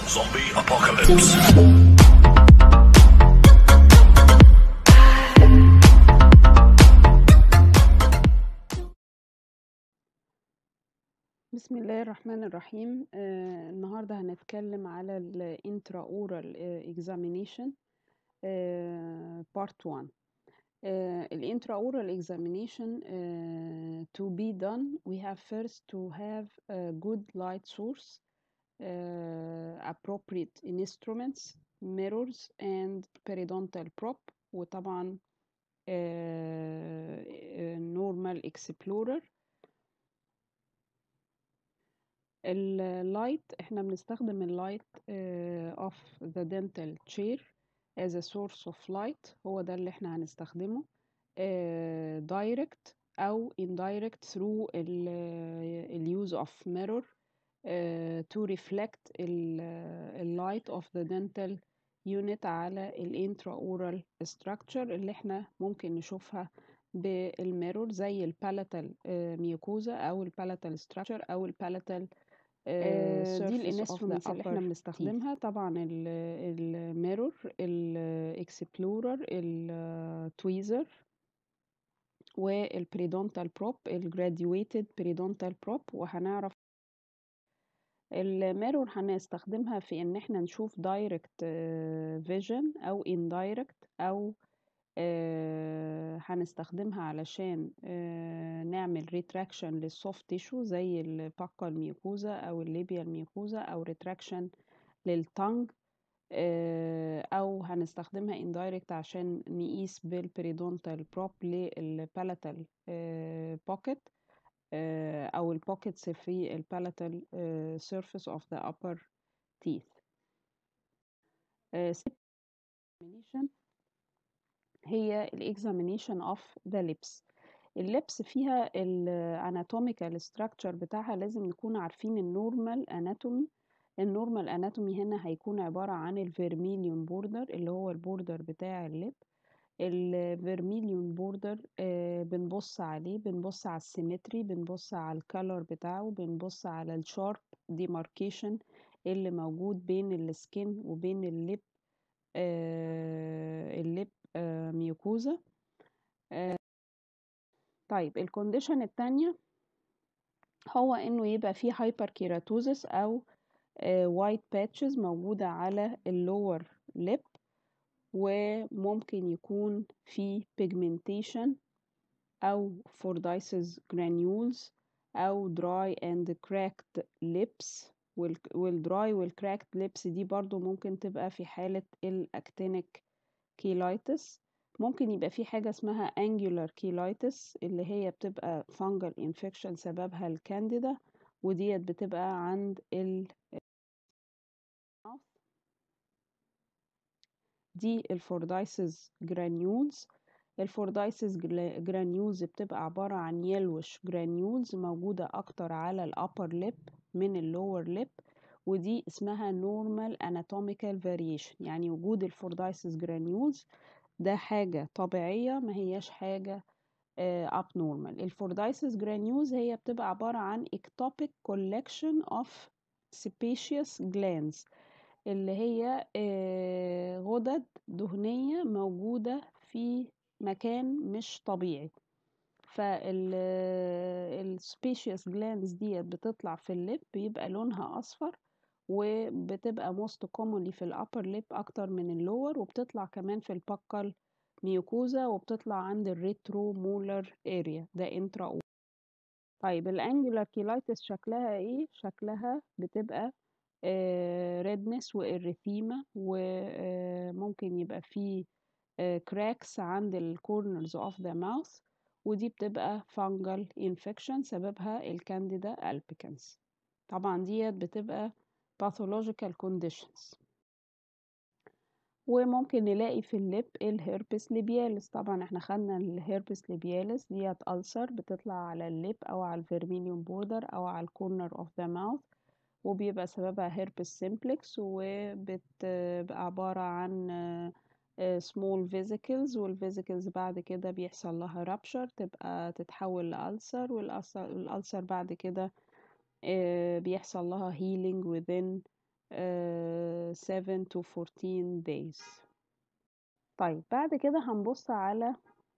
Zombie Apocalypse. بسم الله الرحمن الرحيم آه النهارده هنتكلم على ال intraoral آه, examination آه part 1 آه ال intraoral examination آه to be done we have first to have a good light source آه appropriate instruments mirrors and periodontal prop وطبعا آه آه, normal explorer اللايت احنا بنستخدم اللايت of the dental chair as a source of light هو ده اللي احنا هنستخدمه uh, direct او indirect through ال use of mirror uh, to reflect ال light of the dental unit على ال intraoral structure اللي احنا ممكن نشوفها بالميرور زي البالاتال ميوكوزا او البالاتال structure او البالاتال دي الانسترومنتس اللي احنا بنستخدمها طبعا الميرور الاكسبلورر التويزر والبريدونتال بروب الجراديويتد بريدونتال بروب وهنعرف الميرور هنستخدمها في ان احنا نشوف دايركت فيجن او اندايركت او آه هنستخدمها علشان آه نعمل ريتراكشن للسوفت تيشو زي الباكا الميوكوزا او الليبيا الميوكوزا او ريتراكشن للتانج آه او هنستخدمها اندايركت عشان نقيس بالبريدونتال بروب للبالاتال بوكيت او البوكيتس في البالاتال سيرفيس اوف ذا upper teeth هي الاكزامينيشن اوف ذا lips اللبس فيها الاناتوميكال ستراكشر بتاعها لازم نكون عارفين النورمال اناتومي النورمال اناتومي هنا هيكون عبارة عن الفيرميليون بوردر اللي هو البوردر بتاع اللب الفيرميليون بوردر آه بنبص عليه بنبص على السيمتري بنبص على الكالر بتاعه بنبص على الشارب ديماركيشن اللي موجود بين السكين وبين اللب آه اللب آه ميوكوزا آه طيب الكونديشن التانية هو انه يبقى فيه هايبر كيراتوزس او وايت باتشز موجودة على اللور ليب وممكن يكون في pigmentation او fordyces granules او dry and cracked lips والدراي والكراكت lips دي برضو ممكن تبقى في حالة الاكتينيك كيلايتس ممكن يبقى في حاجة اسمها angular كيلايتس اللي هي بتبقى fungal infection سببها الكانديدا وديت بتبقى عند ال دي الفوردايسز جرانيولز الفوردايسز جرانيولز بتبقى عبارة عن يلوش جرانيولز موجودة أكتر على الأبر ليب من اللور ليب ودي اسمها normal anatomical variation يعني وجود الفوردايسز جرانيولز ده حاجة طبيعية ما هياش حاجة uh, abnormal الفوردايسز جرانيولز هي بتبقى عبارة عن ectopic collection of sebaceous glands اللي هي uh, غدد دهنية موجودة في مكان مش طبيعي فالسبيشيس جلاندز ديت بتطلع في اللب بيبقى لونها اصفر وبتبقى موست كومونلي في الابر ليب اكتر من اللور وبتطلع كمان في الباكال ميوكوزا وبتطلع عند الريترو مولر اريا ده انترا طيب الانجولار كيلايتس شكلها ايه شكلها بتبقى ريدنس وإريثيما وممكن يبقى فيه كراكس عند الكورنرز اوف ذا ماوث ودي بتبقى فانجل انفكشن سببها الكانديدا البيكنس طبعا ديت بتبقى pathological conditions وممكن نلاقي في اللب الهيربس ليبيالس طبعا احنا خدنا الهيربس ليبيالس ديت ألسر بتطلع على اللب او على الفيرميليون بوردر او على الكورنر اوف ذا ماوث وبيبقى سببها هيربس سيمبلكس وبتبقى عبارة عن small vesicles والفيزيكلز بعد كده بيحصل لها رابشر تبقى تتحول لألسر والألسر بعد كده بيحصل لها healing within آه 7 to 14 days طيب بعد كده هنبص على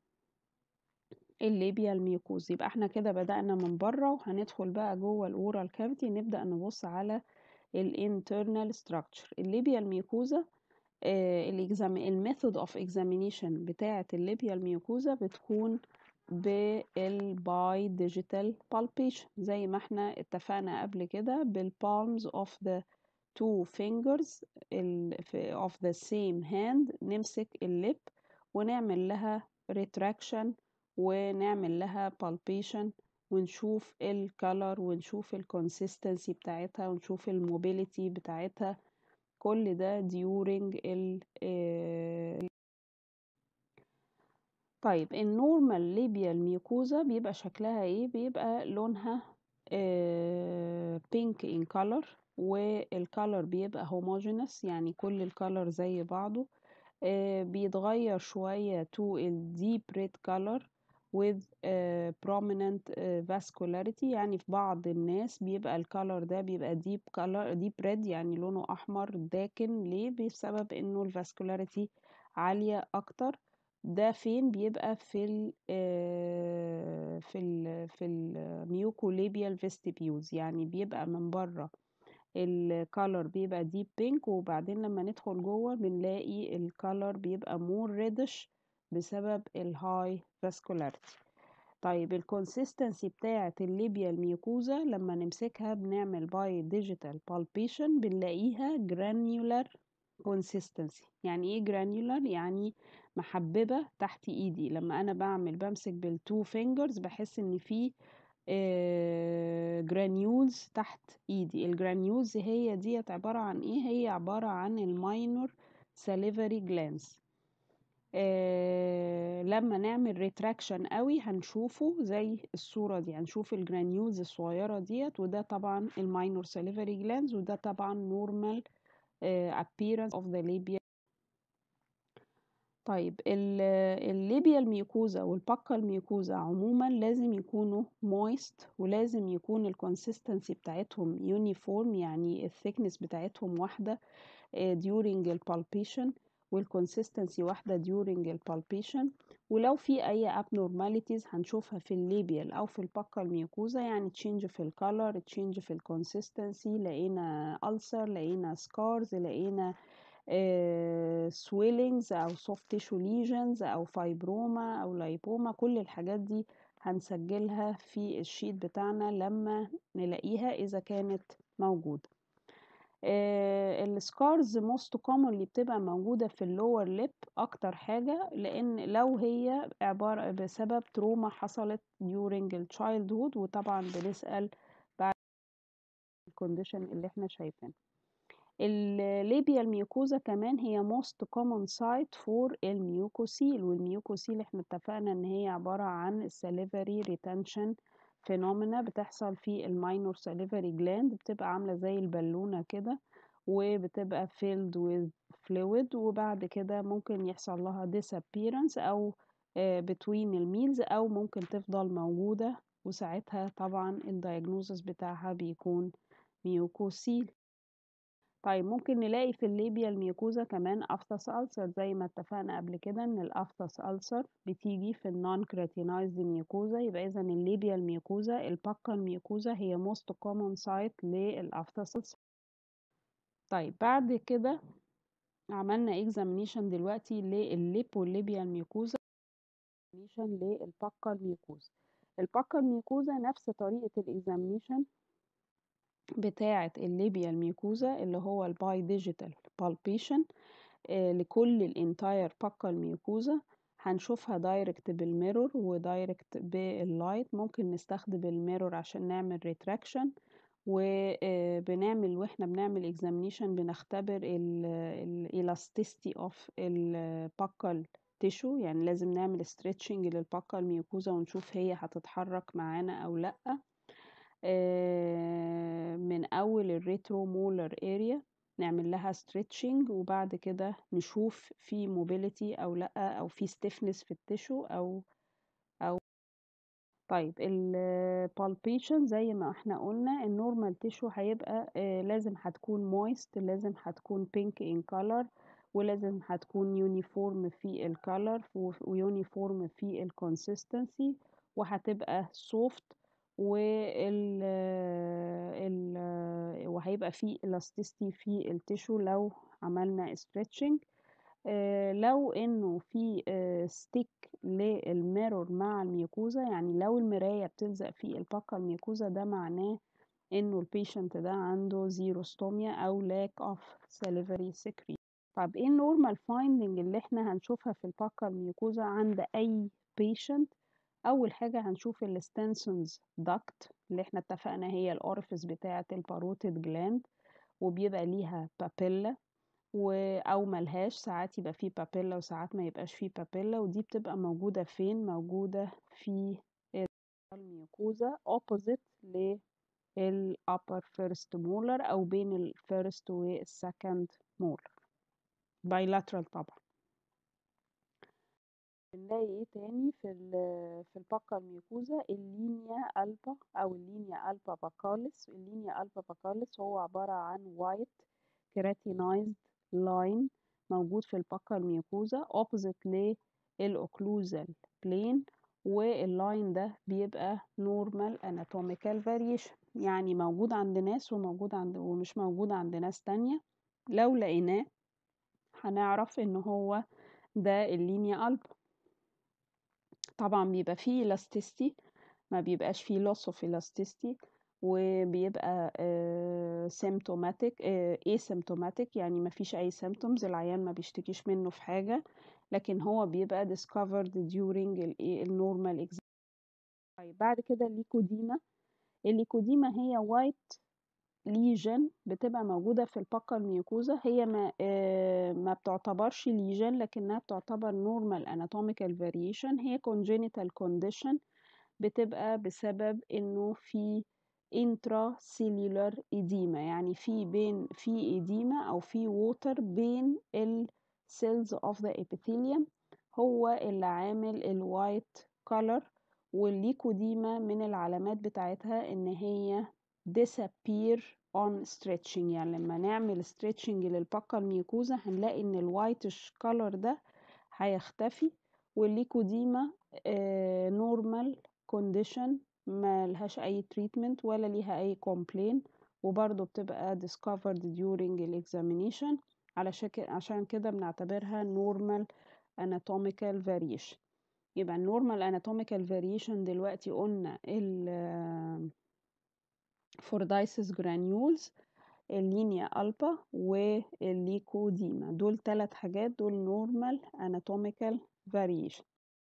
الليبيا الميوكوز يبقى احنا كده بدأنا من بره وهندخل بقى جوه الاورال كافيتي نبدأ نبص على الانترنال ستراكشر الليبيا الميوكوزا الميثود اوف اكزامينيشن بتاعه الليبيا الميوكوزا بتكون بالباي ديجيتال بالبيشن زي ما احنا اتفقنا قبل كده بالبالمز اوف ذا two fingers of the same hand نمسك اللب ونعمل لها retraction ونعمل لها palpation ونشوف الكالر ونشوف الكونسيستنسي بتاعتها ونشوف الموبيليتي بتاعتها كل ده during ال طيب النورمال ليبيا الميوكوزا بيبقى شكلها ايه بيبقى لونها بينك ان color والكالر بيبقى homogeneous يعني كل الكالر زي بعضه بيتغير شوية to الديب ريد color with uh, prominent uh, vascularity يعني في بعض الناس بيبقى الكالر ده بيبقى deep color deep red يعني لونه أحمر داكن ليه بسبب إنه الفاسكولاريتي عالية أكتر ده فين بيبقى في ال في ال في الميوكوليبيال فيستيبيوز يعني بيبقى من بره الكالر بيبقى ديب بينك وبعدين لما ندخل جوه بنلاقي الكالر بيبقى مور ريدش بسبب الهاي فاسكولاريتي طيب الكونسيستنسي بتاعة الليبيا الميوكوزا لما نمسكها بنعمل باي ديجيتال بالبيشن بنلاقيها جرانيولار كونسيستنسي يعني ايه جرانيولار يعني محببة تحت ايدي لما انا بعمل بمسك بالتو فينجرز بحس ان في جرانيولز تحت ايدي الجرانيولز هي ديت عبارة عن ايه هي عبارة عن الماينور ساليفري جلانس آه لما نعمل ريتراكشن قوي هنشوفه زي الصورة دي هنشوف الجرانيولز الصغيرة ديت وده طبعا الماينور ساليفري جلانز وده طبعا نورمال آه appearance of the labia طيب الليبيا الميوكوزا والبقة الميوكوزا عموما لازم يكونوا مويست ولازم يكون الكونسيستنسي بتاعتهم يونيفورم يعني الثيكنس بتاعتهم واحدة during البالبيشن والكونسيستنسي واحدة during البالبيشن ولو في أي abnormalities هنشوفها في الليبيال أو في البقة الميوكوزا يعني تشينج في الكالر تشينج في الكونسيستنسي لقينا ألسر لقينا سكارز لقينا سويلينجز او سوفت تيشو ليجنز او فايبروما او لايبوما كل الحاجات دي هنسجلها في الشيت بتاعنا لما نلاقيها اذا كانت موجوده السكارز موست كومن اللي بتبقى موجوده في اللور ليب اكتر حاجه لان لو هي عباره بسبب تروما حصلت during التشايلد وطبعا بنسال بعد الكونديشن اللي احنا شايفينها الليبيا الميوكوزا كمان هي most common site for الميوكوسيل والميوكوسيل احنا اتفقنا ان هي عبارة عن salivary retention phenomena بتحصل في الماينور salivary gland بتبقى عاملة زي البالونة كده وبتبقى filled with fluid وبعد كده ممكن يحصل لها disappearance او between الميلز او ممكن تفضل موجودة وساعتها طبعا الدايجنوزس بتاعها بيكون ميوكوسيل طيب ممكن نلاقي في الليبيا الميوكوزا كمان أفطس ألسر زي ما اتفقنا قبل كده إن الأفطس ألسر بتيجي في النون كراتينايزد ميوكوزا يبقى إذا الليبيا الميوكوزا البقة الميوكوزا هي موست كومن سايت للأفطس ألسر طيب بعد كده عملنا اكزامينيشن دلوقتي للليبوليبيا الميوكوزا للبقة الميوكوزا البقة الميوكوزا نفس طريقة الاكزامينيشن بتاعة الليبيا الميوكوزا اللي هو الباي ديجيتال بالبيشن لكل الانتاير بقة الميوكوزا هنشوفها دايركت بالميرور ودايركت باللايت ممكن نستخدم الميرور عشان نعمل ريتراكشن وبنعمل واحنا بنعمل اكزامينيشن بنختبر الالاستيستي اوف البقة التيشو يعني لازم نعمل ستريتشنج للبقة الميوكوزا ونشوف هي هتتحرك معانا او لأ من اول الريترو مولر اريا نعمل لها ستريتشنج وبعد كده نشوف في موبيليتي او لا او في ستيفنس في التشو او او طيب البالبيشن زي ما احنا قلنا النورمال تيشو هيبقى آه لازم هتكون مويست لازم هتكون بينك ان color ولازم هتكون يونيفورم في الكالر ويونيفورم في الكونسيستنسي وهتبقى سوفت وال ال وهيبقى في elasticity في التيشو لو عملنا stretching آه لو انه في آه ستيك للميرور مع الميوكوزا يعني لو المراية بتلزق في الباكا الميوكوزا ده معناه انه البيشنت ده عنده زيروستوميا او lack of salivary secretion طب ايه النورمال فايندنج اللي احنا هنشوفها في الباكا الميوكوزا عند اي بيشنت اول حاجة هنشوف الستنسونز داكت اللي احنا اتفقنا هي الاورفيس بتاعة الباروتيد جلاند وبيبقى ليها بابيلا و او ملهاش ساعات يبقى فيه بابيلا وساعات ما يبقاش فيه بابيلا ودي بتبقى موجودة فين موجودة في الميوكوزا opposite للupper first molar او بين الفيرست والسكند molar bilateral طبعا بنلاقي ايه تاني في ال في الباكا الميوكوزا اللينيا البا او اللينيا البا باكاليس اللينيا البا باكاليس هو عبارة عن وايت كيراتينايزد لاين موجود في الباكا الميوكوزا opposite للأوكلوزال بلين واللاين ده بيبقى normal anatomical variation يعني موجود عند ناس وموجود عند ومش موجود عند ناس تانية لو لقيناه هنعرف ان هو ده اللينيا البا طبعا بيبقى فيه elasticity ما بيبقاش فيه loss of elasticity وبيبقى uh, symptomatic uh, asymptomatic يعني ما فيش اي symptoms العيان ما بيشتكيش منه في حاجة لكن هو بيبقى discovered during النورمال exam طيب بعد كده الليكوديما الليكوديما هي white ليجن بتبقى موجودة في الباكا الميوكوزا هي ما, آه ما بتعتبرش ليجن لكنها بتعتبر normal anatomical variation هي congenital condition بتبقى بسبب انه في intracellular edema يعني في بين في edema او في water بين ال cells of the epithelium هو اللي عامل الوايت color والليكوديما من العلامات بتاعتها ان هي disappear on stretching يعني لما نعمل stretching للباكا الميوكوزا هنلاقي ان الوايتش color ده هيختفي والليكوديما آه normal condition ما لهاش اي treatment ولا ليها اي complaint وبرضه بتبقى discovered during examination علشان عشان كده بنعتبرها normal anatomical variation يبقى النورمال anatomical variation دلوقتي قلنا ال فوردايسس جرانيولز اللينيا البا والليكوديما دول ثلاث حاجات دول نورمال anatomical variation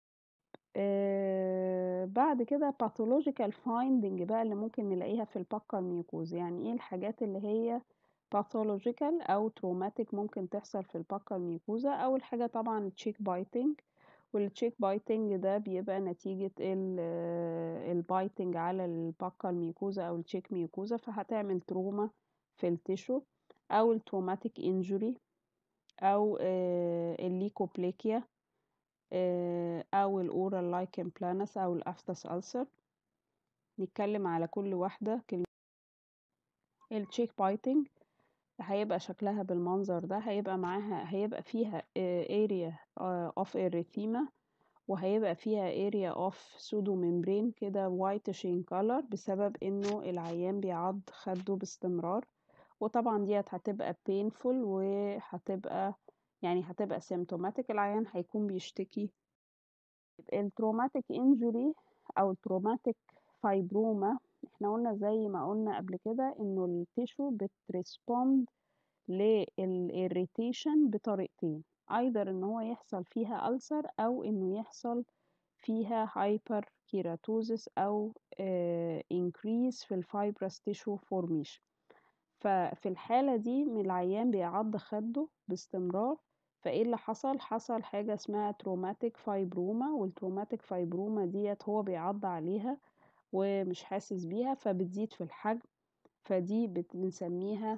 آه بعد كده pathological finding بقى اللي ممكن نلاقيها في الباكا الميوكوز يعني ايه الحاجات اللي هي pathological او traumatic ممكن تحصل في الباكا الميوكوزا اول حاجه طبعا تشيك بايتنج والتشيك بايتنج ده بيبقى نتيجة البايتنج على الباكا الميوكوزا أو التشيك ميوكوزا فهتعمل تروما في التيشو أو التروماتيك انجوري أو الليكوبليكيا أو الأورال لايكن بلانس أو الأفتس ألسر نتكلم على كل واحدة كلمة التشيك بايتنج هيبقى شكلها بالمنظر ده هيبقى معاها هيبقى فيها area of erythema وهيبقى فيها area of pseudo membrane كده whitish in color بسبب انه العيان بيعض خده باستمرار وطبعا ديت هتبقى painful وهتبقى يعني هتبقى symptomatic العيان هيكون بيشتكي التروماتيك injury او التروماتيك فايبروما احنا قلنا زي ما قلنا قبل كده انه التيشو بتريسبوند للإريتيشن بطريقتين ايذر ان هو يحصل فيها ألسر او انه يحصل فيها هايبر كيراتوزس او انكريز في الفايبرس تيشو فورميشن ففي الحالة دي من العيان بيعض خده باستمرار فايه اللي حصل حصل حاجة اسمها تروماتيك فايبروما والتروماتيك فايبروما ديت هو بيعض عليها ومش حاسس بيها فبتزيد في الحجم فدي بنسميها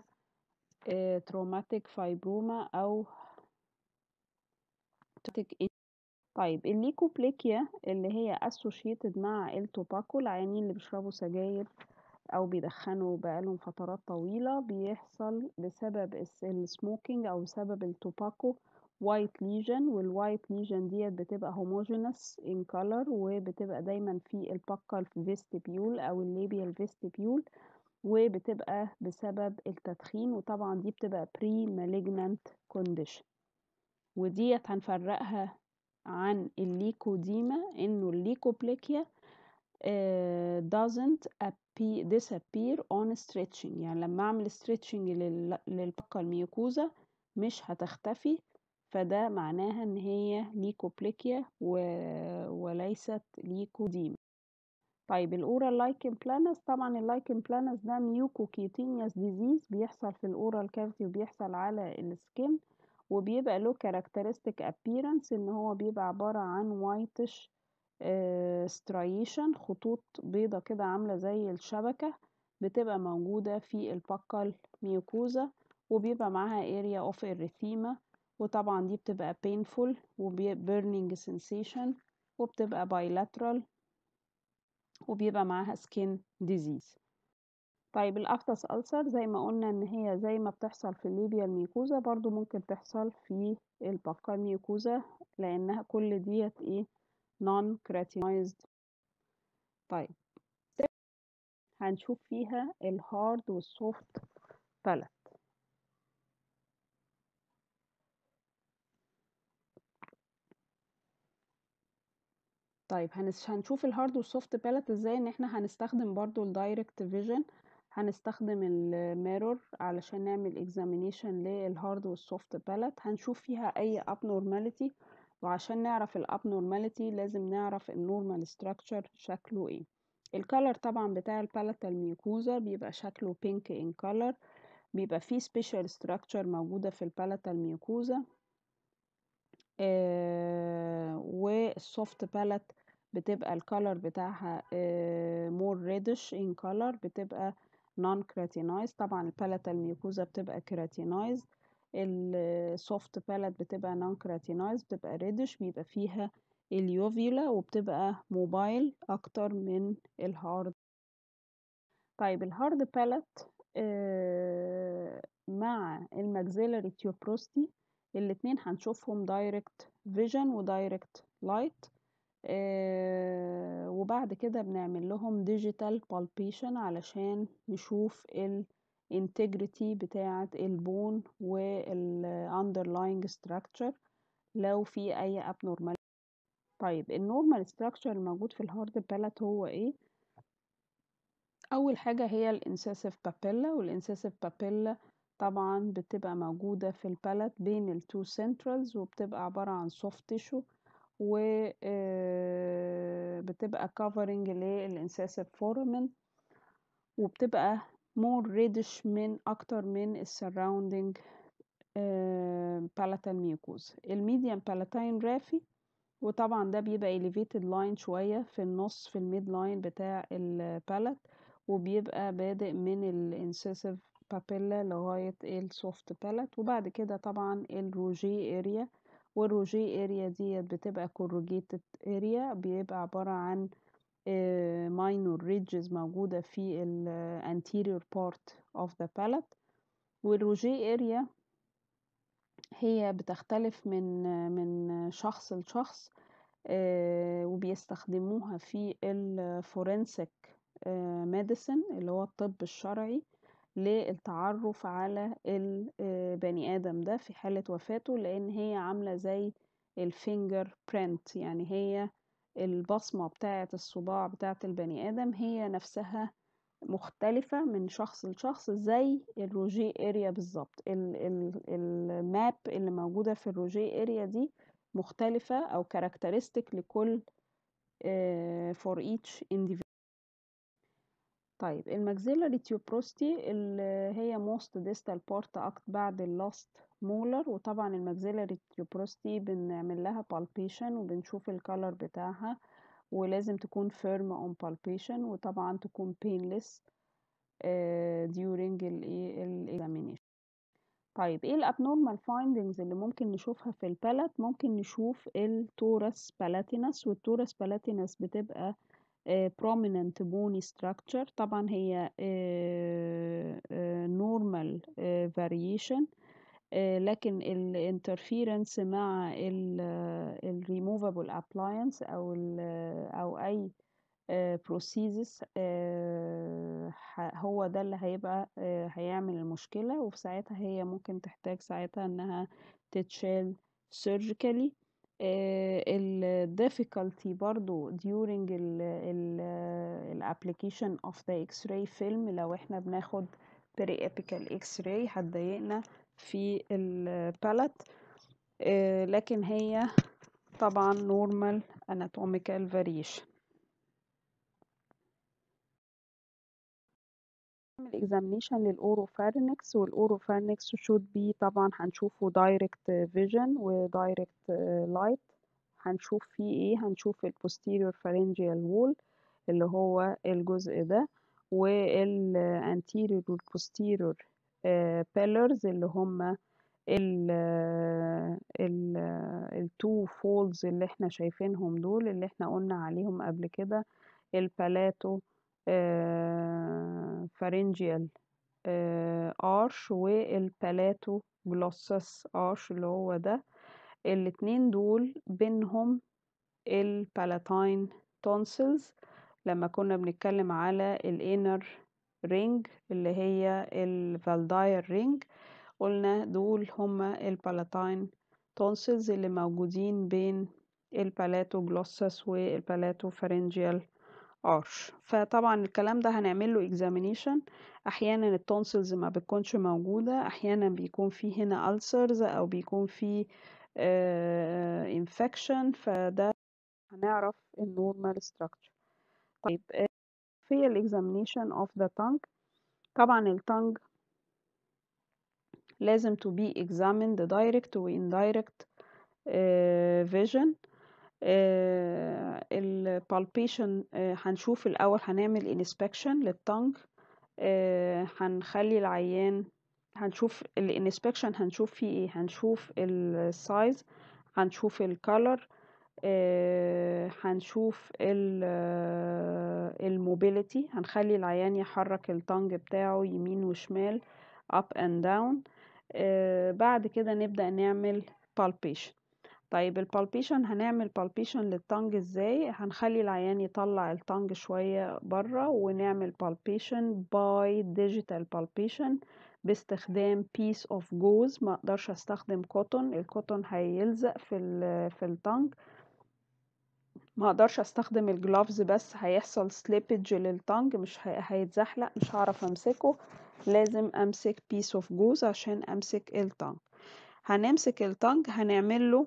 تروماتيك فايبروما او طيب الليكوبليكيا اللي هي associated مع التوباكو العيانين اللي بيشربوا سجاير او بيدخنوا بقالهم فترات طويلة بيحصل بسبب السموكينج او بسبب التوباكو وايت ليجن والوايت ليجن ديت بتبقى homogeneous in color وبتبقى دايما في الباكال فيستيبيول او الليبيال فيستيبيول وبتبقى بسبب التدخين وطبعا دي بتبقى pre malignant condition وديت هنفرقها عن الليكوديما انه الليكوبليكيا uh, doesn't appear, disappear on stretching يعني لما اعمل stretching لل, للبقة الميوكوزا مش هتختفي فده معناها ان هي ليكوبليكيا و... وليست ليكوديما طيب الاورال لايكن بلانس طبعا اللايكن بلانس ده ميوكوكيتينيوس ديزيز بيحصل في الاورال كافيتي وبيحصل على السكين وبيبقى له كاركترستيك ابييرنس ان هو بيبقى عبارة عن وايتش سترايشن خطوط بيضة كده عاملة زي الشبكة بتبقى موجودة في البقال ميوكوزا وبيبقى معاها اريا اوف erythema وطبعا دي بتبقى painful وبيرنينج sensation وبتبقى bilateral وبيبقى معاها skin disease طيب الافتس ألسر زي ما قلنا ان هي زي ما بتحصل في الليبيا الميوكوزا برضو ممكن تحصل في البقة الميوكوزا لانها كل ديت ايه non keratinized طيب هنشوف فيها الهارد والسوفت بالات طيب هنشوف الهارد والسوفت بالات ازاي ان احنا هنستخدم برضو الدايركت فيجن هنستخدم الميرور علشان نعمل اكزامينيشن للهارد والسوفت بالات هنشوف فيها اي abnormality وعشان نعرف الابنورماليتي لازم نعرف النورمال ستراكشر شكله ايه الكالر طبعا بتاع البالات الميوكوزا بيبقى شكله بينك ان كالر بيبقى فيه سبيشال ستراكشر موجودة في البالات الميوكوزا آه والسوفت بالات بتبقى الكالر بتاعها مور ريدش ان كالر بتبقى نون كراتينايز طبعا البالات الميوكوزا بتبقى كراتينايز السوفت بالات بتبقى نون كراتينايز بتبقى ريدش بيبقى فيها اليوفيولا وبتبقى موبايل اكتر من الهارد طيب الهارد بالات آه مع الماكسيلاري تيوبروستي الاتنين هنشوفهم دايركت فيجن ودايركت لايت آه وبعد كده بنعمل لهم ديجيتال بالبيشن علشان نشوف ال integrity بتاعة البون والunderlying structure لو في أي abnormal طيب النورمال structure الموجود في الهارد بالات هو ايه؟ أول حاجة هي الانسيسيف بابيلا والانسيسيف بابيلا طبعا بتبقى موجودة في البالات بين التو سنترالز وبتبقى عبارة عن soft tissue وبتبقى covering للانسيسيف foramen وبتبقى more reddish من أكتر من ال surrounding uh, palatal mucosa الميديان palatine رافي وطبعا ده بيبقى elevated line شوية في النص في الميد لاين بتاع البالات وبيبقى بادئ من الانسيسيف بابيلا لغاية السوفت بالات وبعد كده طبعا الروجي اريا والروجي اريا ديت بتبقى corrugated اريا بيبقى عبارة عن minor ridges موجودة في ال anterior part of the palate والروجي area هي بتختلف من من شخص لشخص وبيستخدموها في الفورنسيك ميديسن اللي هو الطب الشرعي للتعرف على البني آدم ده في حالة وفاته لأن هي عاملة زي الفينجر برينت يعني هي البصمة بتاعة الصباع بتاعة البني آدم هي نفسها مختلفة من شخص لشخص زي الروجي اريا بالظبط الماب اللي موجودة في الروجي اريا دي مختلفة أو كاركترستيك لكل uh, for each individual طيب الماكسيلاري تيوبروستي اللي هي موست ديستال بارت بعد اللاست مولر وطبعا الماكسيلاري تيوبروستي بنعمل لها palpation وبنشوف الكالر بتاعها ولازم تكون firm on palpation وطبعا تكون painless uh, during الايه examination طيب ايه الابنورمال فايندنجز اللي ممكن نشوفها في البالات ممكن نشوف التورس بالاتينس والتورس بالاتينس بتبقى آه، prominent bony structure طبعا هي آه، آه، normal آه، variation آه، لكن الانترفيرنس مع ال removable appliance او ال او اي بروسيزس هو ده اللي هيبقى آه، هيعمل المشكلة وفي ساعتها هي ممكن تحتاج ساعتها انها تتشال surgically ال difficulty برضو during ال ال ال application of the x-ray film لو احنا بناخد periapical x-ray هتضايقنا في البالت لكن هي طبعا normal anatomical variation نعمل examination للأوروفارينكس والأوروفارينكس should be طبعا هنشوفه direct vision و direct light هنشوف فيه ايه هنشوف ال posterior pharyngeal wall اللي هو الجزء ده وال anterior وال posterior آه، pillars اللي هما ال ال التو فولدز اللي احنا شايفينهم دول اللي احنا قلنا عليهم قبل كده البالاتو فارنجيال ارش والبالاتو جلوسس ارش اللي هو ده الاتنين دول بينهم البالاتاين تونسلز لما كنا بنتكلم على الانر رينج اللي هي الفالداير رينج قلنا دول هما البالاتاين تونسلز اللي موجودين بين البالاتو جلوسس والبالاتو فارنجيال ارش فطبعا الكلام ده هنعمل له examination احيانا التونسلز ما بتكونش موجوده احيانا بيكون في هنا ulcers او بيكون في آه infection فده هنعرف النورمال structure طيب آه، في الاكزامينيشن اوف ذا tongue طبعا التانج لازم to be examined direct و indirect آه، vision البالبيشن هنشوف الأول هنعمل inspection للتانج هنخلي العيان هنشوف الانسبكشن هنشوف فيه ايه هنشوف السايز هنشوف الكالر هنشوف الموبيليتي هنخلي العيان يحرك التانج بتاعه يمين وشمال up and down آه، بعد كده نبدأ نعمل palpation طيب البالبيشن هنعمل بالبيشن للتانج ازاي هنخلي العيان يطلع التانج شوية بره ونعمل بالبيشن باي ديجيتال بالبيشن باستخدام بيس اوف جوز ما اقدرش استخدم كوتون الكوتون هيلزق في ال في التانج ما اقدرش استخدم الجلافز بس هيحصل سليبج للتانج مش هي- هيتزحلق مش هعرف امسكه لازم امسك بيس اوف جوز عشان امسك التانج هنمسك التانج هنعمل له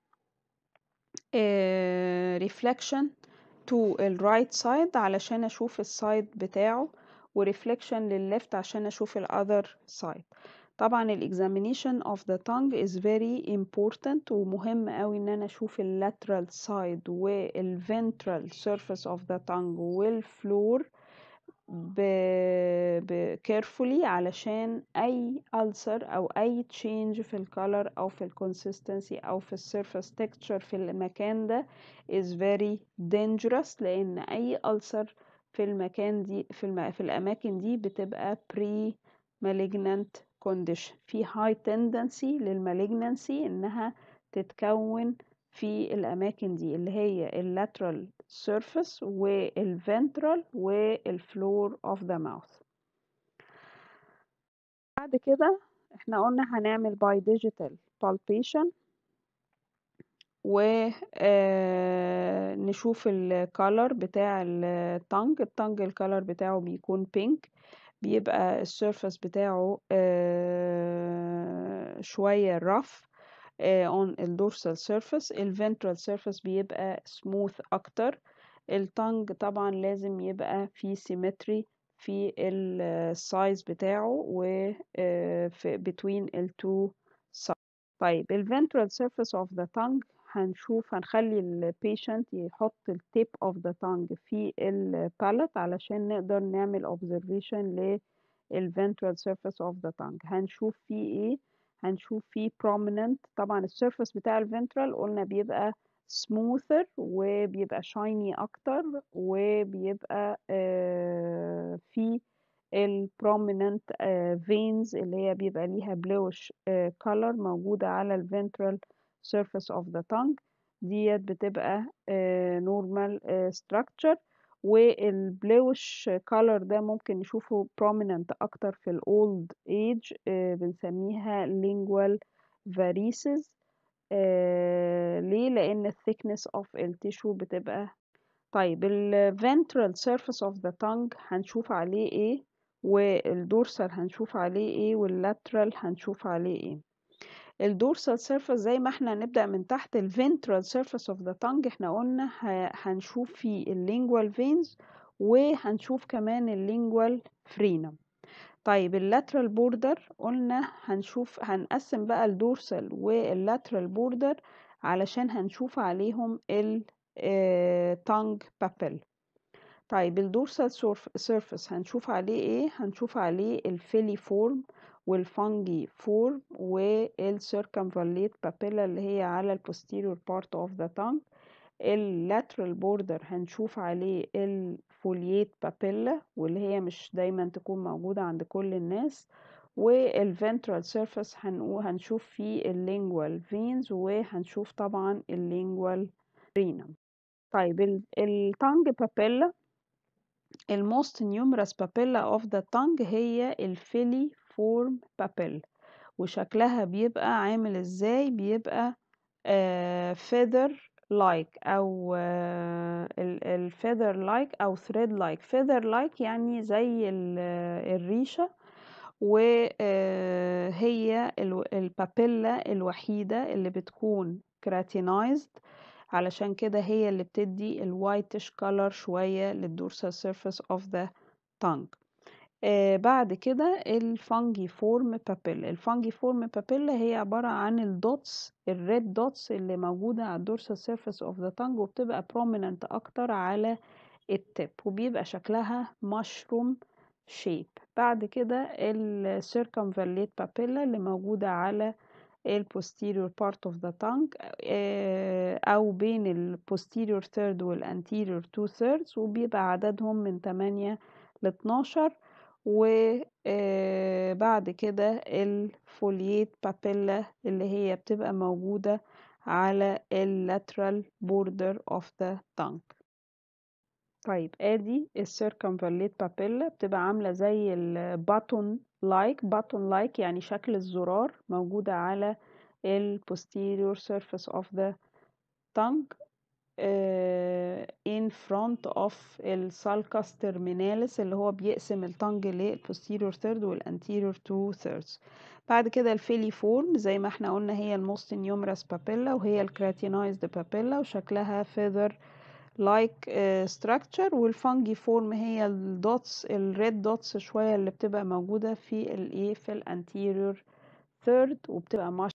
ريفلكشن تو الرايت سايد علشان اشوف السايد بتاعه وريفلكشن للليفت عشان اشوف الاذر سايد طبعا الاكزامينيشن اوف ذا tongue is very important ومهم قوي ان انا اشوف اللاترال سايد والفنترال surface of the tongue والفلور ب... ب... carefully علشان أي ulcer أو أي change في الcolor أو في الكونسيستنسي أو في السيرفس texture في المكان ده is very dangerous لأن أي ulcer في المكان دي في, الم... في الأماكن دي بتبقى pre malignant condition في high tendency للمالجنانسي إنها تتكون في الأماكن دي اللي هي اللاترال surface والventral والفلور of the mouth بعد كده احنا قلنا هنعمل by digital palpation و آه، نشوف الكالر بتاع التانج التانج الكالر بتاعه بيكون بينك بيبقى السيرفس بتاعه آه، شوية rough آه، on الدورسال سيرفيس الفنترال سيرفيس بيبقى سموث اكتر التانج طبعا لازم يبقى في سيمتري في السايز بتاعه و آه، في between التو sides طيب الفنترال سيرفيس اوف ذا tongue هنشوف هنخلي البيشنت يحط التيب اوف ذا tongue في البالت علشان نقدر نعمل observation للفنترال سيرفيس اوف ذا tongue هنشوف فيه ايه هنشوف فيه prominent طبعا السيرفس بتاع الفنترال قلنا بيبقى smoother وبيبقى shiny اكتر وبيبقى آه فيه ال prominent آه veins اللي هي بيبقى ليها bluish آه color موجودة على ال ventral surface of the tongue ديت بتبقى آه normal آه structure والبلوش color ده ممكن نشوفه prominent أكتر في ال old age آه بنسميها lingual varices آه ليه؟ لأن ال thickness of التيشو بتبقى طيب ال ventral surface of the tongue هنشوف عليه ايه والدورسال هنشوف عليه ايه واللاترال هنشوف عليه ايه الدورسال سيرفيس زي ما احنا نبدأ من تحت الفنترال سيرفيس اوف ذا تانج احنا قلنا هنشوف فيه اللينجوال فينز وهنشوف كمان اللينجوال فرينم طيب اللاترال بوردر قلنا هنشوف هنقسم بقى الدورسال واللاترال بوردر علشان هنشوف عليهم التانج بابل طيب الدورسال سيرفيس هنشوف عليه ايه هنشوف عليه الفيلي فورم والفانجي فورم والسيركمفاليت بابيلا اللي هي على البوستيريور بارت اوف ذا تانج اللاترال بوردر هنشوف عليه الفولييت بابيلا واللي هي مش دايما تكون موجودة عند كل الناس والفنترال سيرفيس هنشوف فيه اللينجوال فينز وهنشوف طبعا اللينجوال رينم طيب التانج بابيلا الموست نيومرس بابيلا اوف ذا تانج هي الفيلي فورم بابيل وشكلها بيبقى عامل ازاي بيبقى فيذر لايك او الفيذر لايك او ثريد لايك فيذر لايك يعني زي الريشه وهي البابيلا الوحيده اللي بتكون كراتينايزد علشان كده هي اللي بتدي الوايتش كولر شويه للدورسال سيرفيس اوف ذا تانج آه بعد كده الفانجي فورم بابيلا الفانجي فورم بابيلا هي عبارة عن الدوتس الريد دوتس اللي موجودة على الدورسال سيرفيس اوف ذا تانج وبتبقى بروميننت اكتر على التب وبيبقى شكلها مشروم شيب بعد كده السيركمفاليت بابيلا اللي موجودة على البوستيريور بارت اوف ذا تانج او بين البوستيريور ثيرد والانتيريور تو ثيردز وبيبقى عددهم من 8 ل 12 وبعد كده الفولييت بابيلا اللي هي بتبقى موجودة على اللاترال بوردر اوف ذا تانج طيب ادي السيركمفاليت بابيلا بتبقى عاملة زي الباتون لايك باتون لايك يعني شكل الزرار موجودة على ال posterior surface of the tongue uh, in front of السالكاس terminalis اللي هو بيقسم التانج للposterior third والanterior two thirds بعد كده الفيلي فورم زي ما احنا قلنا هي الموست نيومرس بابيلا وهي الكراتينايزد بابيلا وشكلها فيذر لايك ستراكشر والفانجي فورم هي الدوتس الريد دوتس شويه اللي بتبقى موجوده في الايه في الانتيريور ثيرد وبتبقى مش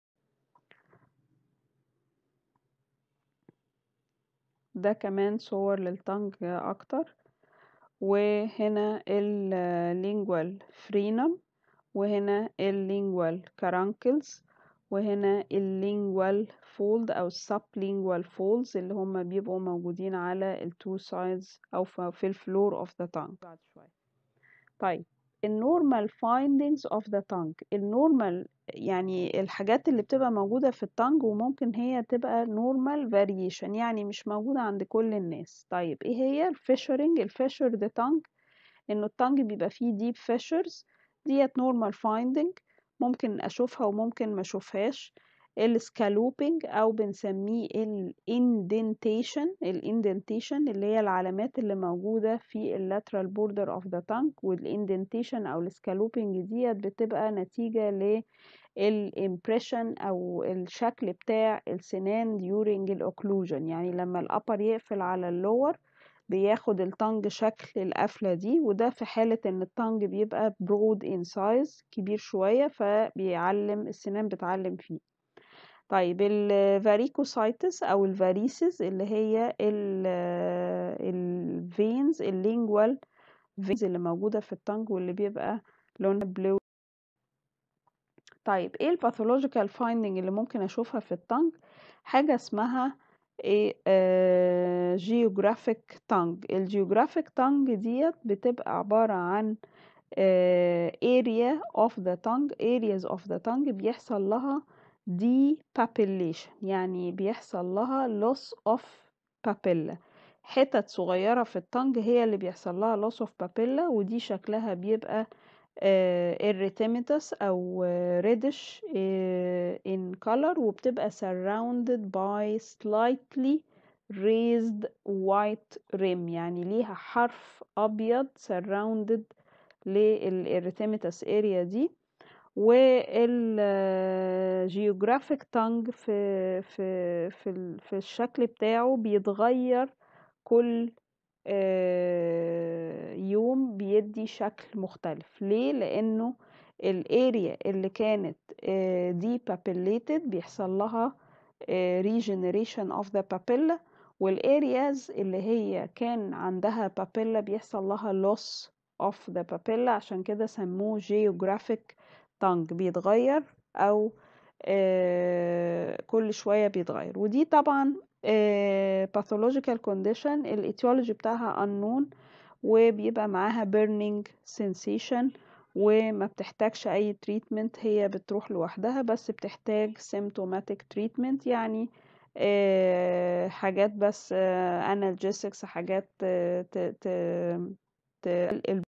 ده كمان صور للتانج اكتر وهنا اللينجوال فرينم وهنا اللينجوال كارانكلز وهنا اللينجوال فولد او sublingual folds اللي هم بيبقوا موجودين على التو سايدز او في الفلور اوف ذا تانج بعد شويه طيب النورمال findings of the tongue النورمال يعني الحاجات اللي بتبقى موجودة في التانج وممكن هي تبقى normal variation يعني مش موجودة عند كل الناس طيب ايه هي الفيشرنج الفيشر the tongue انه التانج بيبقى فيه deep fissures ديت normal finding ممكن اشوفها وممكن ما اشوفهاش السكالوبينج او بنسميه الاندنتيشن الاندنتيشن اللي هي العلامات اللي موجوده في اللاترال بوردر اوف ذا تانك والاندنتيشن او السكالوبينج ديت بتبقى نتيجه للامبريشن او الشكل بتاع السنان during الاوكلوجن يعني لما الابر يقفل على اللور بياخد التانج شكل القفلة دي وده في حالة ان التانج بيبقى برود ان سايز كبير شوية فبيعلم السنان بتعلم فيه طيب الفاريكوسايتس او الفاريسز اللي هي الفينز اللينجوال فينز اللي موجودة في التانج واللي بيبقى لونها بلو طيب ايه الباثولوجيكال فايندنج اللي ممكن اشوفها في التنج حاجه اسمها ايه جيوغرافيك تانج الجيوغرافيك تانج ديت بتبقى عباره عن آه area of the tongue areas of the tongue بيحصل لها depapillation يعني بيحصل لها loss of papilla حتت صغيرة في التنج هي اللي بيحصل لها loss of papilla ودي شكلها بيبقى erythematous أو reddish in color وبتبقى surrounded by slightly raised white rim يعني ليها حرف أبيض surrounded للإريثيماتس اريا دي والجيوغرافيك تانج في في في في الشكل بتاعه بيتغير كل يوم بيدي شكل مختلف ليه لانه الاريا اللي كانت دي papillated بيحصل لها regeneration of the papilla والارياز اللي هي كان عندها papilla بيحصل لها loss of the papilla عشان كده سموه geographic tongue بيتغير او كل شوية بيتغير ودي طبعا pathological condition الاتيولوجي بتاعها unknown وبيبقى معاها burning sensation وما بتحتاجش اي treatment هي بتروح لوحدها بس بتحتاج symptomatic treatment يعني حاجات بس analgesics حاجات ت ت ت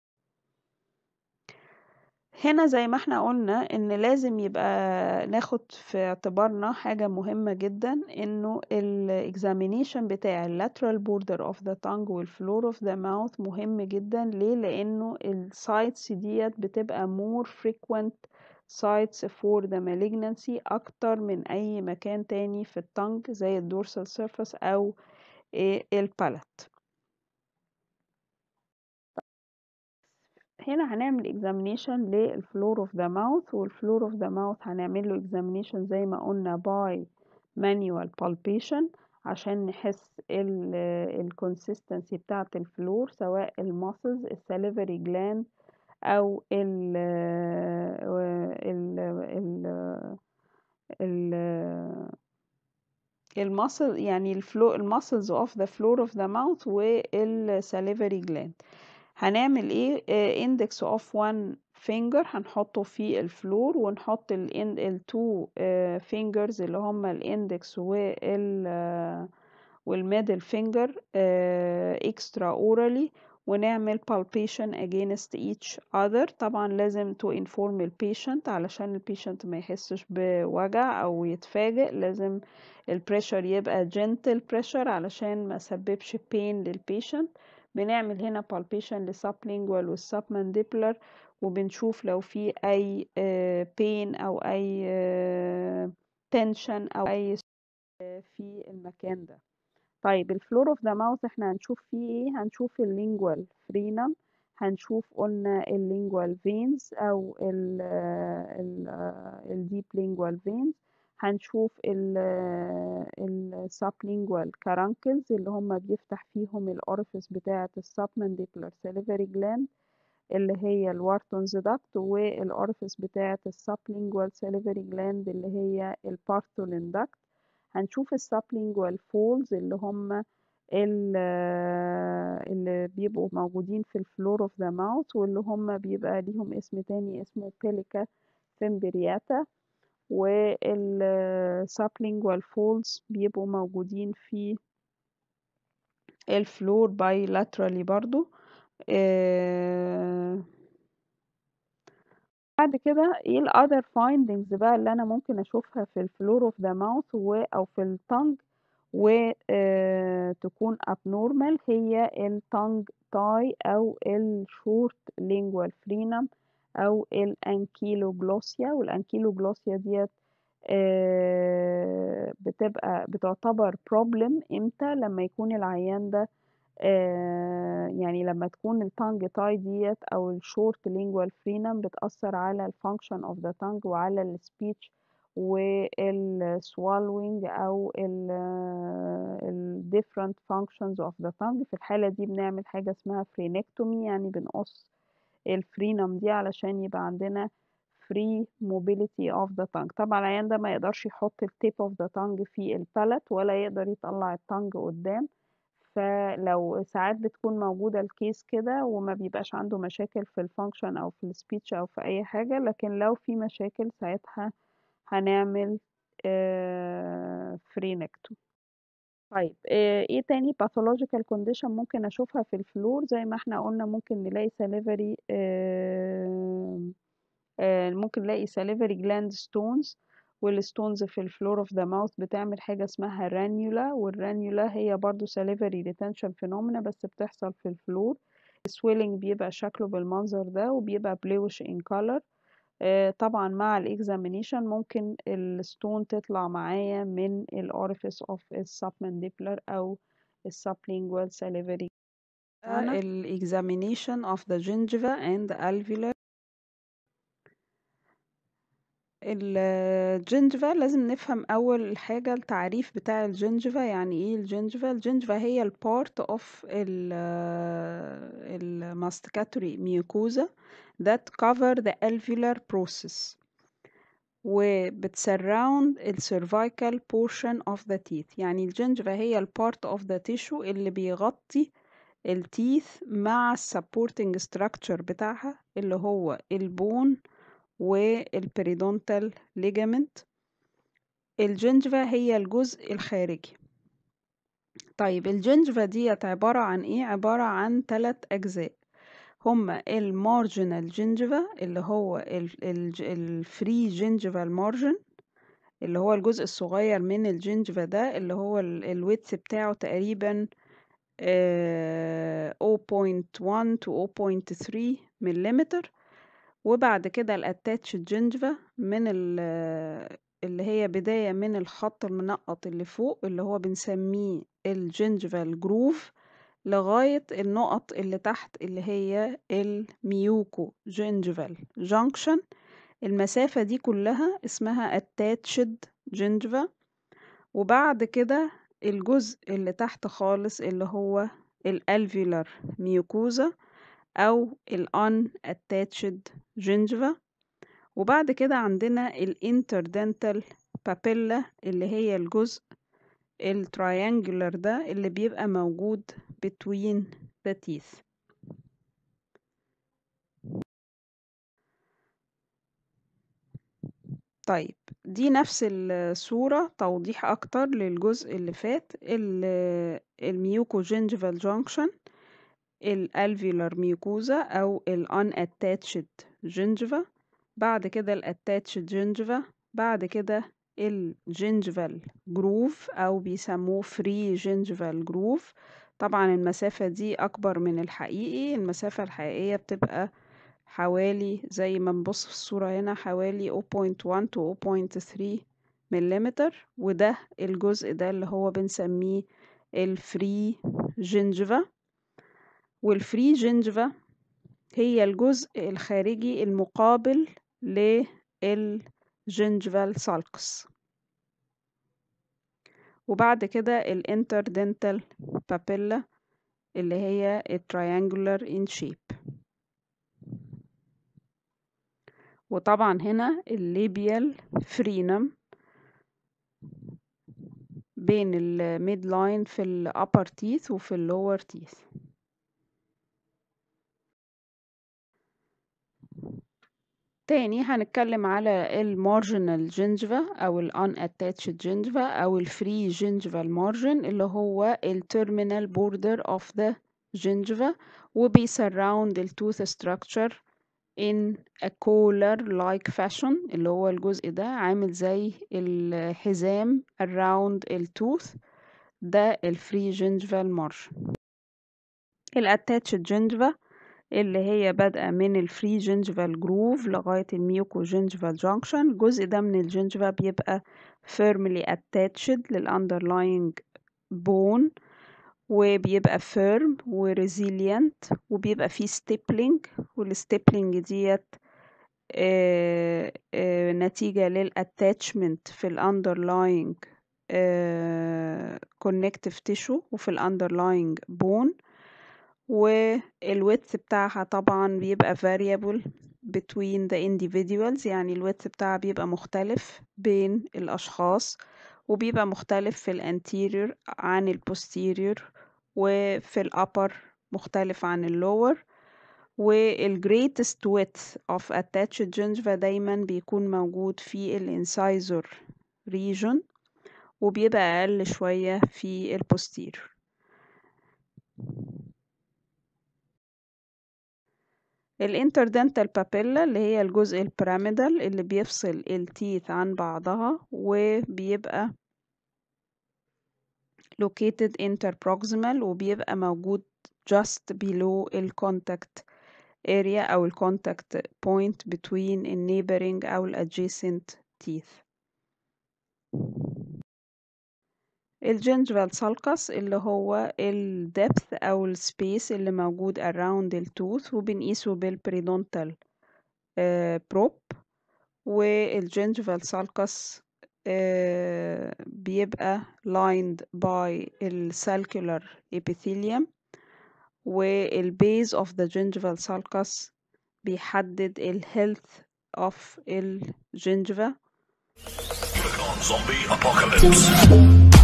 هنا زي ما احنا قلنا ان لازم يبقى ناخد في اعتبارنا حاجة مهمة جدا انه الاكزامينيشن بتاع lateral border of the tongue والفلور of the mouth مهم جدا ليه لانه السايتس ديت بتبقى more frequent sites for the malignancy اكتر من اي مكان تاني في التانج زي الدورسال surface او البالات هنا هنعمل examination للفلور of the mouth والفلور of the mouth هنعمل له examination زي ما قلنا by manual palpation عشان نحس الكونسيستنسي بتاعة الفلور سواء الماسلز الساليفري جلاند او ال ال ال ال الماسل يعني الفلو الماسلز اوف ذا فلور اوف ذا ماوث والساليفري جلاند هنعمل ايه اندكس اوف وان فينجر هنحطه في الفلور ونحط التو فينجرز اللي هما الاندكس وال والميدل فينجر اكسترا اورالي ونعمل palpation against each other طبعا لازم to inform البيشنت علشان البيشنت ما يحسش بوجع او يتفاجئ لازم البريشر يبقى gentle pressure علشان ما سببش pain للبيشنت بنعمل هنا palpation للسبلينجوال والسبمانديبلر وبنشوف لو في اي pain او اي tension او اي في المكان ده طيب الفلور اوف ذا ماوث احنا هنشوف فيه ايه هنشوف اللينجوال فرينم هنشوف قلنا اللينجوال فينز او الديب لينجوال فينز هنشوف السابلينجوال كارانكلز اللي هم بيفتح فيهم الاورفيس بتاعة السبمنديبلر سيليفري جلاند اللي هي الوارتونز داكت والاورفيس بتاعة السبلينجوال سيليفري جلاند اللي هي البارثولين داكت هنشوف السابلينجوال فولز اللي هم اللي بيبقوا موجودين في الفلور اوف ذا ماوث واللي هم بيبقى ليهم اسم تاني اسمه بيليكا فيمبرياتا والسابلينجوال فولز بيبقوا موجودين في الفلور بايلاترالي برضو بعد كده ايه الاذر فايندنجز بقى اللي انا ممكن اشوفها في الفلور اوف ذا ماوث او في التنج وتكون abnormal هي التنج تاي او الشورت لينجوال فرينم او الانكيلوجلوسيا والانكيلوجلوسيا ديت بتبقى بتعتبر بروبلم امتى لما يكون العيان ده يعني لما تكون التانج تاي ديت او الشورت لينجوال فرينم بتأثر على الفانكشن اوف ذا تانج وعلى السبيتش والسوالوينج او ال different functions of the tongue في الحالة دي بنعمل حاجة اسمها فرينكتومي يعني بنقص الفرينم دي علشان يبقى عندنا free mobility of the tongue طبعا العيان ده ما يقدرش يحط التيب of the tongue في البالت ولا يقدر يطلع التانج قدام فلو ساعات بتكون موجودة الكيس كده وما بيبقاش عنده مشاكل في الفانكشن أو في السبيتش أو في أي حاجة لكن لو في مشاكل ساعتها هنعمل فرينكتو طيب آه، ايه تاني pathological condition ممكن اشوفها في الفلور زي ما احنا قلنا ممكن نلاقي salivary آه، آه، ممكن نلاقي salivary gland stones والستونز في الفلور اوف ذا ماوث بتعمل حاجة اسمها رانيولا والرانيولا هي برضو salivary retention phenomena بس بتحصل في الفلور السويلنج بيبقى شكله بالمنظر ده وبيبقى bluish in color آه، طبعا مع الاكزامينيشن ممكن الستون تطلع معايا من الاوريفيس اوف السبمنديبلر او السبلينجوال salivary الاكزامينيشن اوف ذا gingiva and alveolar الجنجفا لازم نفهم اول حاجة التعريف بتاع الجنجفا يعني ايه الجنجفا الجنجفا هي البارت اوف الماستيكاتوري mucosa that cover the alveolar process وبتسراوند السيرفايكال portion of the teeth يعني الجنجفا هي البارت اوف ذا tissue اللي بيغطي التيث مع السبورتنج structure بتاعها اللي هو البون والبريدونتال ليجامنت الجنجفا هي الجزء الخارجي طيب الجنجفا ديت عبارة عن ايه عبارة عن ثلاث اجزاء هما المارجنال جنجفا اللي هو الفري جنجفال مارجن اللي هو الجزء الصغير من الجنجفا ده اللي هو الويتس بتاعه تقريبا آه 0.1 to 0.3 مليمتر وبعد كده الاتاتش جنجفا من اللي هي بداية من الخط المنقط اللي فوق اللي هو بنسميه الجنجفال جروف لغاية النقط اللي تحت اللي هي الميوكو جنجفال جانكشن المسافة دي كلها اسمها attached جنجفا وبعد كده الجزء اللي تحت خالص اللي هو الالفيولار ميوكوزا أو ال unattached gingiva وبعد كده عندنا ال interdental papilla اللي هي الجزء التريانجولار ده اللي بيبقى موجود between the teeth طيب دي نفس الصورة توضيح أكتر للجزء اللي فات الميوكو جينجيفال جانكشن الالفيولار ميوكوزا او ال unattached gingiva بعد كده ال attached gingiva بعد كده الجنجفال جروف او بيسموه فري جنجفال جروف طبعا المسافة دي اكبر من الحقيقي المسافة الحقيقية بتبقى حوالي زي ما نبص في الصورة هنا حوالي 0.1 to 0.3 مليمتر وده الجزء ده اللي هو بنسميه الفري جنجفا والفري جينجفا هي الجزء الخارجي المقابل للجينجفال سالكس وبعد كده الانتردنتال بابيلا اللي هي التريانجولار ان شيب وطبعا هنا الليبيال فرينم بين الميد لاين في الابر تيث وفي اللور تيث تاني هنتكلم على المارجنال جينجفا او ال unattached جينجفا او الفري جينجفال مارجن اللي هو التيرمينال بوردر اوف ذا جينجفا وبيسراوند التوث structure in a collar like fashion اللي هو الجزء ده عامل زي الحزام around التوث ده الفري جينجفال مارجن الاتاتشد جينجفا اللي هي بادئة من الفري جينجفال جروف لغاية الميوكو جينجفال جانكشن الجزء ده من الجينجفا بيبقى firmly attached للأندرلاينج بون وبيبقى firm و resilient وبيبقى فيه stippling والستيبلينج ديت آه آه نتيجة للاتاتشمنت في الأندرلاينج آه connective tissue وفي الأندرلاينج بون والويدث بتاعها طبعا بيبقى variable between the individuals يعني الويدث بتاعها بيبقى مختلف بين الأشخاص وبيبقى مختلف في الانتيريور عن البوستيريور وفي الأبر مختلف عن اللور والجريتست width of attached gingiva دايما بيكون موجود في الانسايزور region وبيبقى أقل شوية في البوستيريور الانتردنتال بابيلا اللي هي الجزء البيراميدال اللي بيفصل التيث عن بعضها وبيبقى located interproximal وبيبقى موجود just below الكونتاكت area أو الكونتاكت point between ال neighboring أو ال adjacent teeth الجنجفال سالكس اللي هو ال depth أو ال space اللي موجود around التوث وبنقيسه بالبريدونتال بروب والجنجفال سالكس بيبقى lined by ال cellular epithelium والبيز of the gingival sulcus بيحدد ال health of الجنجفة Zombie apocalypse.